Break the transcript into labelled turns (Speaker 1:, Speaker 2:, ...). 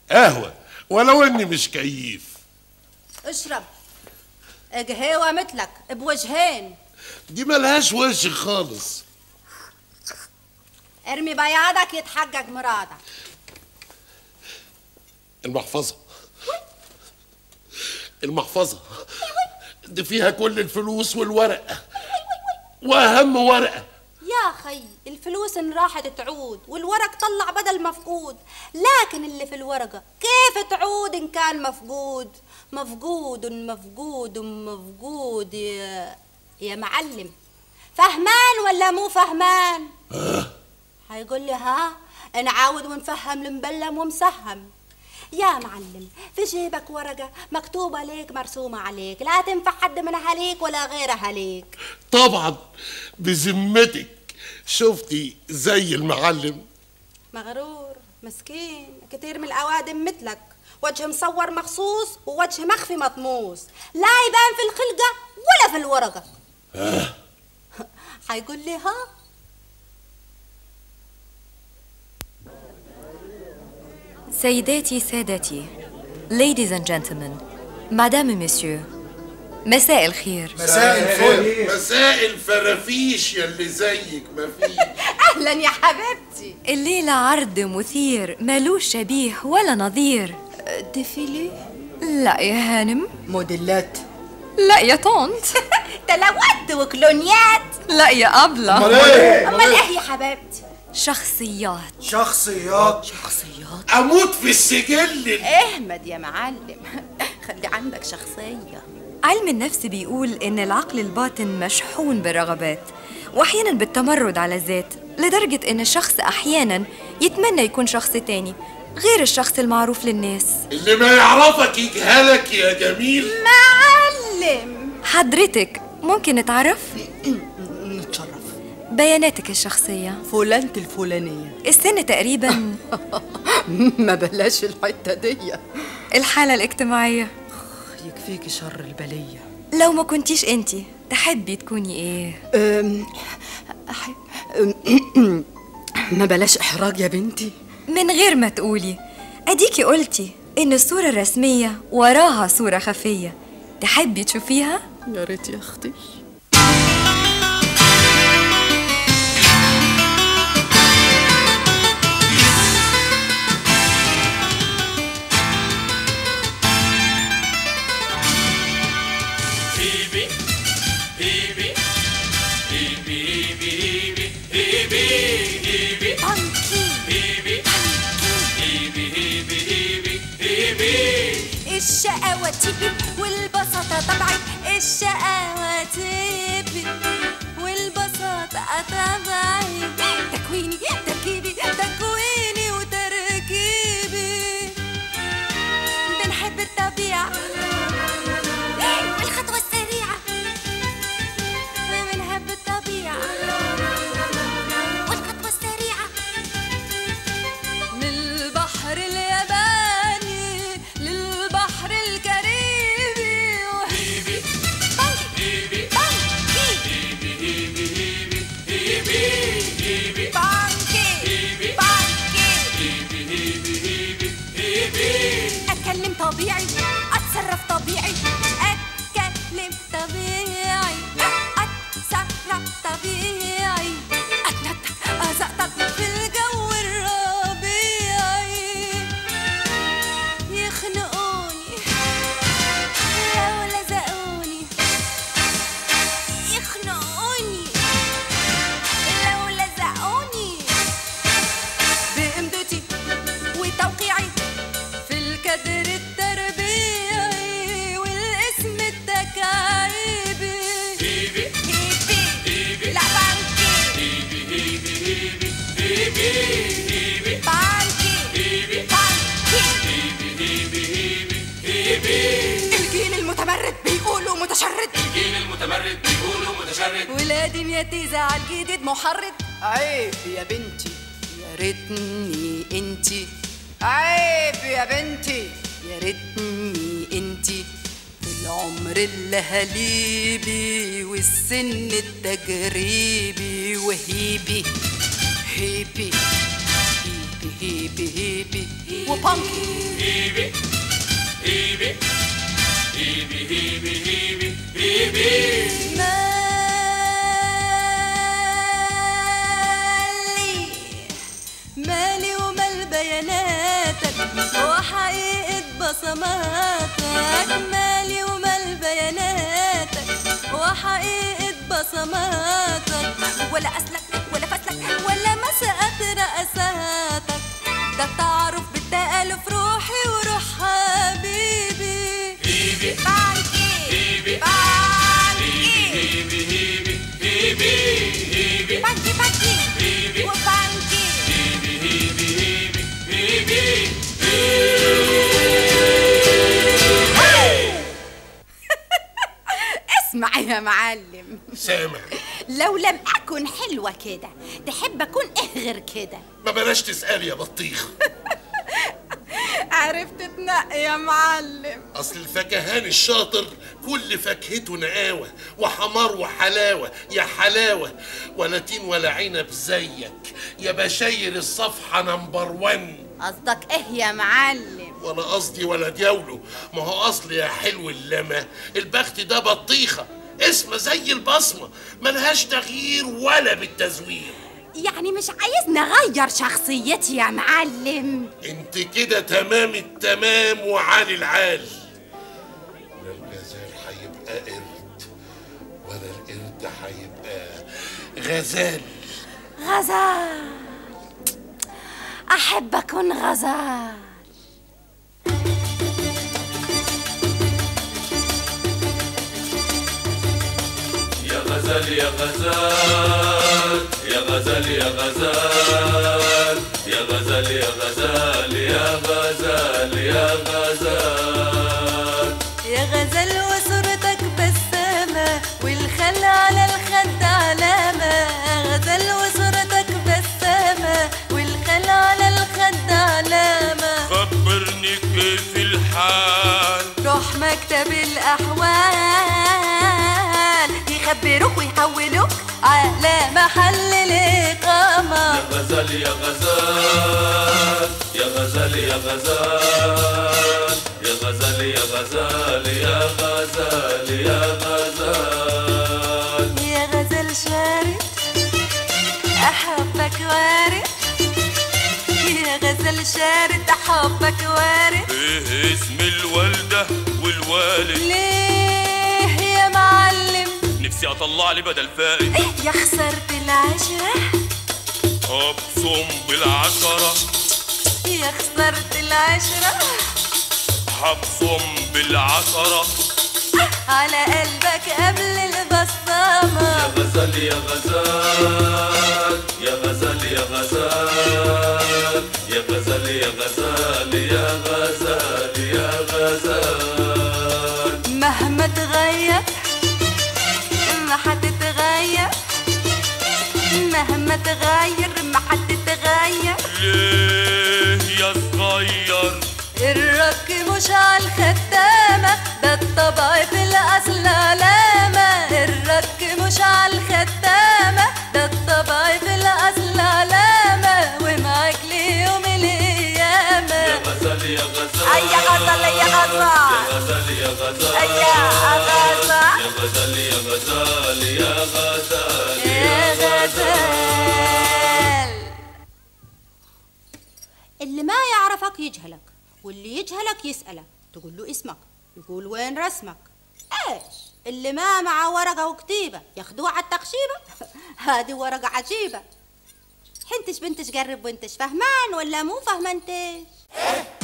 Speaker 1: قهوة ولو اني مش كيف
Speaker 2: اشرب قهوة مثلك بوجهين
Speaker 1: دي ملهاش وش خالص
Speaker 2: ارمي بياضك يتحقق مرادك
Speaker 1: المحفظة المحفظة دي فيها كل الفلوس والورق واهم ورقة
Speaker 2: يا خي الفلوس ان راحت تعود والورق طلع بدل مفقود لكن اللي في الورقة كيف تعود ان كان مفقود مفقود مفقود مفقود يا, يا معلم فهمان ولا مو فهمان هيقول لي ها نعاود ونفهم المبلم ومسهم يا معلم في جيبك ورقة مكتوبة ليك مرسومة عليك لا تنفع حد من أهاليك ولا غير أهاليك
Speaker 1: طبعا بذمتك شفتي زي المعلم
Speaker 2: مغرور مسكين كتير من الأوادم مثلك وجه مصور مخصوص ووجه مخفي مطموس لا يبان في الخلقة ولا في الورقة
Speaker 1: آه.
Speaker 2: حيقول لي ها
Speaker 3: سيداتي سادتي Ladies and gentlemen Madame et Messieurs مساء الخير
Speaker 1: مساء الفل مساء الفرافيش يلي زيك مفيش
Speaker 2: أهلا يا حبيبتي
Speaker 3: الليلة عرض مثير مالوش شبيه ولا نظير
Speaker 2: ديفيلي
Speaker 3: لا يا هانم
Speaker 2: موديلات
Speaker 3: لا يا طنط
Speaker 2: تلوت وكلونيات
Speaker 3: لا يا أبلة
Speaker 2: أمال إيه أمال إيه يا حبيبتي
Speaker 3: شخصيات
Speaker 4: شخصيات
Speaker 2: شخصيات
Speaker 1: اموت في السجل
Speaker 2: احمد يا معلم خلي عندك شخصية
Speaker 3: علم النفس بيقول إن العقل الباطن مشحون بالرغبات وأحيانا بالتمرد على الذات لدرجة إن الشخص أحيانا يتمنى يكون شخص تاني غير الشخص المعروف للناس
Speaker 1: اللي ما يعرفك يجهلك يا جميل
Speaker 2: معلم
Speaker 3: حضرتك ممكن نتعرف؟
Speaker 2: نتشرف
Speaker 3: بياناتك الشخصية
Speaker 2: فلانة الفلانية
Speaker 3: السن تقريبا
Speaker 2: ما بلاش الحتة دي
Speaker 3: الحالة الاجتماعية
Speaker 2: يكفيك شر البلية
Speaker 3: لو ما كنتيش انتي تحبي تكوني ايه؟
Speaker 2: أم... أم... ما بلاش إحراج يا بنتي
Speaker 3: من غير ما تقولي اديكي قلتي ان الصورة الرسمية وراها صورة خفية تحبي تشوفيها؟
Speaker 2: يا ريت يا أختي
Speaker 5: الشقاوة تيبي والبساطة طبعي الشقاوة تيبي والبساطة طبعي تكويني تركيبي تكويني وتركيبي بنحب الطبيعة والخطوة السريعة بنحب الطبيعة والخطوة السريعة
Speaker 3: من البحر الياباني للبحر الكاريبي
Speaker 5: اتكلم طبيعي اتصرف طبيعي اتكلم طبيعي اتصرف طبيعي اتنطط ازقطط في الجو الربيعي يخنقوني لو لزقوني يخنقوني لو لزقوني
Speaker 3: بإمدتي وتوقيعي في الكدر التربيعي والاسم التكعيبي
Speaker 5: هيبي لا بانكي بانكي بانكي
Speaker 3: الجيل المتمرد بيقولوا متشرد
Speaker 6: الجيل المتمرد بيقولوا متشرد
Speaker 3: ولادي نيتي زعل جديد محرض
Speaker 2: عيب يا بنتي يا ريتني انتي عيب يا بنتي يا ريتني انتي في العمر اللهليبي والسن التجريبي وهيبي هيبي هيبي
Speaker 4: هيبي هيبي وبانكي
Speaker 6: هيبي هيبي هيبي هيبي هيبي هيبي
Speaker 3: مالي مالي ومال بياناتك وحقيقة بصماتك مالي ومال بياناتك وحقيقة بصماتك ولا أسلك ولا فسلك ولا مسقت رأساتك ده التعارف بالتألف روحي وروح حبيبي
Speaker 6: هيبي
Speaker 3: بانكي
Speaker 6: هيبي
Speaker 3: بانكي
Speaker 6: هيبي هيبي هيبي هيبي
Speaker 3: بانكي بانكي
Speaker 6: هيبي
Speaker 3: وبانكي
Speaker 6: هيبي هيبي هيبي هيبي
Speaker 2: اسمع يا معلم
Speaker 1: سامع
Speaker 2: لو لم أكن حلوة كده تحب أكون إيه غير كده
Speaker 1: ما بلاش تسأل يا بطيخ
Speaker 2: عرفت تنقي يا معلم
Speaker 1: اصل الفكهان الشاطر كل فاكهته نقاوة وحمار وحلاوة يا حلاوة ولا تين ولا عنب زيك يا بشاير الصفحة نمبر ون
Speaker 2: قصدك إيه يا معلم
Speaker 1: ولا قصدي ولا دياوله ما هو اصل يا حلو اللمة البخت ده بطيخة اسمه زي البصمة ملهاش تغيير ولا بالتزوير
Speaker 2: يعني مش عايز نغير شخصيتي يا معلم
Speaker 1: انت كده تمام التمام وعالي العال لا الغزال هيبقى قرد ولا القرد هيبقى غزال
Speaker 2: غزال أحب أكون غزال
Speaker 6: يا غزال يا غزال يا غزال يا غزال يا غزال يا غزال يا غزال يا غزال
Speaker 3: يا غزل وصورتك بسامة والخل على الخد علامة يا غزل وصورتك بسامة والخل على الخد علامة
Speaker 6: خبرني كيف الحال
Speaker 3: روح مكتب الأحوال يخبروك ويحولوك على محل الإقامة
Speaker 6: يا غزال يا غزال يا غزال يا غزال يا غزال يا غزال يا غزال يا غزال
Speaker 3: يا غزل شارد أحبك وارد يا غزل شارد أحبك وارد
Speaker 6: ايه اسم الوالدة والوالد
Speaker 3: ليه يا معلم
Speaker 6: نفسي اطلع لي بدل فائد
Speaker 3: يا خسرت العشرة
Speaker 6: ابصم بالعشرة
Speaker 3: يا خسرت العشرة
Speaker 6: هبصم بالعشرة
Speaker 3: على قلبك قبل البصامة
Speaker 6: يا غزال يا غزال يا غزال يا غزال يا غزال يا غزال يا غزال يا غزال
Speaker 3: مهما تغير ما حتتغير مهما تغير ما حتتغير
Speaker 6: ليه يا صغير
Speaker 3: الرك مش على الختامة ده الطبع في الأصل علامة الرك مش على الختامة ده الطبع في الأصل علامة ومعاك ليوم القيامة
Speaker 6: يا غزال يا غزال
Speaker 3: أي غزال يا غزال
Speaker 6: يا غزال يا غزال
Speaker 3: أي غزال
Speaker 6: يا غزال يا غزال يا غزال
Speaker 3: يا غزال
Speaker 2: اللي ما يعرفك يجهلك واللي يجهلك يسألك تقول له اسمك يقول وين رسمك ايش اللي ما معه ورقة وكتيبة ياخدوه على التخشيبة هذه ورقة عجيبة حنتش بنتش قرب وانتش فهمان ولا مو فهمانتش